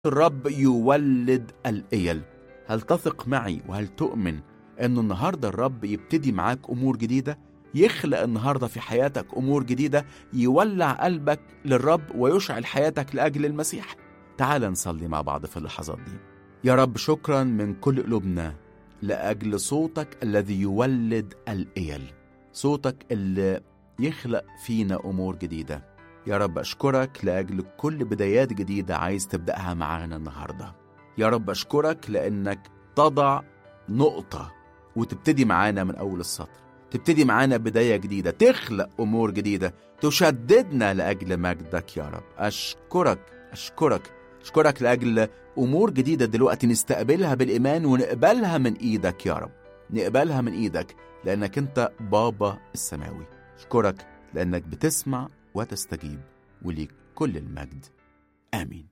الرب يولد الإيل هل تثق معي وهل تؤمن أنه النهاردة الرب يبتدي معاك أمور جديدة يخلق النهاردة في حياتك أمور جديدة يولع قلبك للرب ويشعل حياتك لأجل المسيح تعال نصلي مع بعض في اللحظات دي يا رب شكرا من كل قلوبنا لأجل صوتك الذي يولد الإيل صوتك اللي يخلق فينا أمور جديدة يا رب أشكرك لأجل كل بدايات جديدة عايز تبدأها معانا النهاردة يا رب أشكرك لأنك تضع نقطة وتبتدي معانا من أول السطر تبتدي معانا بداية جديدة تخلق أمور جديدة تشددنا لأجل مجدك يا رب أشكرك أشكرك أشكرك لأجل أمور جديدة دلوقتي نستقبلها بالإيمان ونقبلها من إيدك يا رب نقبلها من إيدك لأنك أنت بابا السماوي أشكرك لأنك بتسمع وتستجيب وليك كل المجد آمين